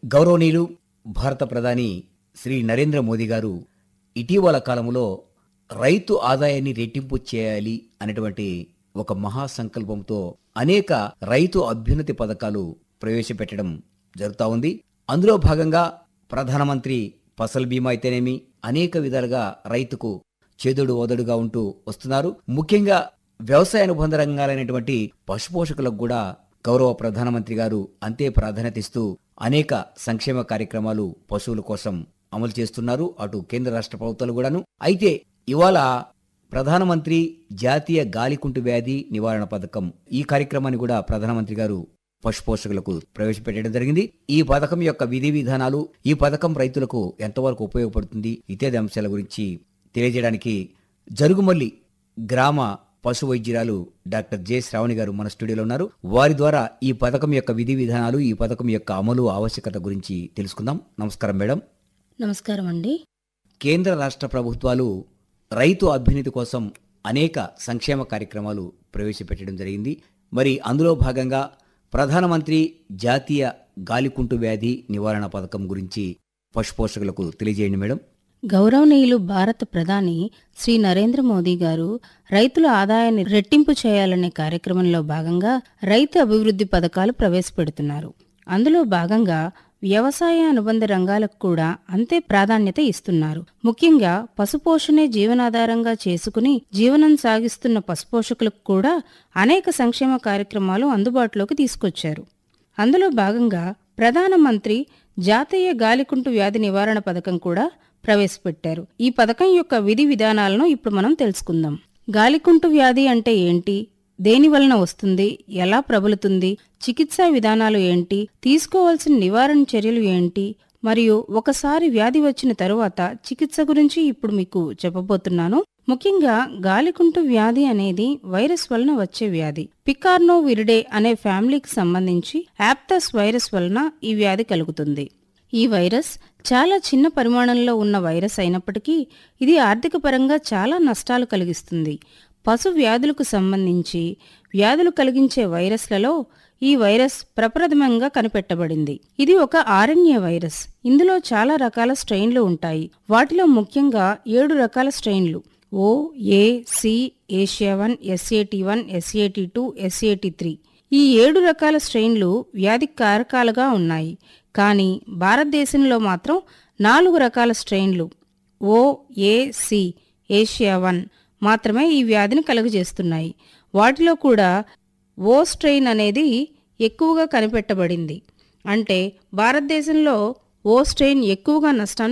గౌరవనీయులు భారత ప్రధాని శ్రీ నరేంద్ర మోదీ గారు ఇటీవల కాలంలో రైతు ఆదాయాన్ని రెట్టింపు చేయాలి అనేటువంటి ఒక మహా సంకల్పంతో అనేక రైతు అభ్యున్నతి పథకాలు ప్రవేశపెట్టడం జరుగుతా ఉంది అందులో భాగంగా ప్రధానమంత్రి ఫసల్ బీమా అయితేనేమి అనేక విధాలుగా రైతుకు చేదుడు ఓదడుగా ఉంటూ వస్తున్నారు ముఖ్యంగా వ్యవసాయ అనుబంధ రంగాలైనటువంటి పశుపోషకులకు కూడా గౌరవ ప్రధానమంత్రి గారు అంతే ప్రాధాన్యత ఇస్తూ అనేక సంక్షేమ కార్యక్రమాలు పశువుల కోసం అమలు చేస్తున్నారు అటు కేంద్ర రాష్ట్ర ప్రభుత్వాలు కూడాను అయితే ఇవాళ ప్రధానమంత్రి జాతీయ గాలికుంటు వ్యాధి నివారణ పథకం ఈ కార్యక్రమాన్ని కూడా ప్రధానమంత్రి గారు పశుపోషకులకు ప్రవేశపెట్టడం జరిగింది ఈ పథకం యొక్క విధి విధానాలు ఈ పథకం రైతులకు ఎంతవరకు ఉపయోగపడుతుంది ఇత్యాది అంశాల గురించి తెలియజేయడానికి జరుగుమల్లి గ్రామ పశు వైద్యురాలు డాక్టర్ జె శ్రావణి గారు మన స్టూడియోలో ఉన్నారు వారి ద్వారా ఈ పథకం యొక్క విధి విధానాలు ఈ పథకం యొక్క అమలు ఆవశ్యకత గురించి తెలుసుకుందాం నమస్కారం మేడం నమస్కారం అండి కేంద్ర రాష్ట్ర ప్రభుత్వాలు రైతు అభ్యున్నతి కోసం అనేక సంక్షేమ కార్యక్రమాలు ప్రవేశపెట్టడం జరిగింది మరి అందులో భాగంగా ప్రధానమంత్రి జాతీయ గాలికుంటు వ్యాధి నివారణ పథకం గురించి పశుపోషకులకు తెలియజేయండి మేడం గౌరవనీయులు భారత ప్రధాని శ్రీ నరేంద్ర మోదీ గారు రైతుల ఆదాయాన్ని రెట్టింపు చేయాలనే కార్యక్రమంలో భాగంగా రైతు అభివృద్ధి పథకాలు ప్రవేశపెడుతున్నారు అందులో భాగంగా వ్యవసాయ అనుబంధ రంగాలకు కూడా అంతే ప్రాధాన్యత ఇస్తున్నారు ముఖ్యంగా పశుపోషణే జీవనాధారంగా చేసుకుని జీవనం సాగిస్తున్న పశుపోషకులకు కూడా అనేక సంక్షేమ కార్యక్రమాలు అందుబాటులోకి తీసుకొచ్చారు అందులో భాగంగా ప్రధానమంత్రి జాతీయ గాలికుంటు వ్యాధి నివారణ పథకం కూడా ప్రవేశపెట్టారు ఈ పథకం యొక్క విధి విధానాలను ఇప్పుడు మనం తెలుసుకుందాం గాలికుంటు వ్యాధి అంటే ఏంటి దేని వలన వస్తుంది ఎలా ప్రబలుతుంది చికిత్సా విధానాలు ఏంటి తీసుకోవాల్సిన నివారణ చర్యలు ఏంటి మరియు ఒకసారి వ్యాధి వచ్చిన తరువాత చికిత్స గురించి ఇప్పుడు మీకు చెప్పబోతున్నాను ముఖ్యంగా గాలికుంటు వ్యాధి అనేది వైరస్ వలన వచ్చే వ్యాధి పికార్నో విరిడే అనే ఫ్యామిలీకి సంబంధించి యాప్తస్ వైరస్ వలన ఈ వ్యాధి కలుగుతుంది ఈ వైరస్ చాలా చిన్న పరిమాణంలో ఉన్న వైరస్ అయినప్పటికీ ఇది ఆర్థిక పరంగా చాలా నష్టాలు కలిగిస్తుంది పశు వ్యాధులకు సంబంధించి వ్యాధులు కలిగించే వైరస్లలో ఈ వైరస్ ప్రప్రథమంగా కనిపెట్టబడింది ఇది ఒక ఆర్ఎన్ఏ వైరస్ ఇందులో చాలా రకాల స్ట్రెయిన్లు ఉంటాయి వాటిలో ముఖ్యంగా ఏడు రకాల స్ట్రెయిన్లు O A C Asia one SAT one SAT two SAT three ఈ ఏడు రకాల స్ట్రెయిన్లు వ్యాధి కారకాలుగా ఉన్నాయి కానీ భారతదేశంలో మాత్రం నాలుగు రకాల స్ట్రెయిన్లు O A C Asia one మాత్రమే ఈ వ్యాధిని కలుగజేస్తున్నాయి వాటిలో కూడా ఓ స్ట్రెయిన్ అనేది ఎక్కువగా కనిపెట్టబడింది అంటే భారతదేశంలో ఓ స్ట్రెయిన్ ఎక్కువగా నష్టాన్ని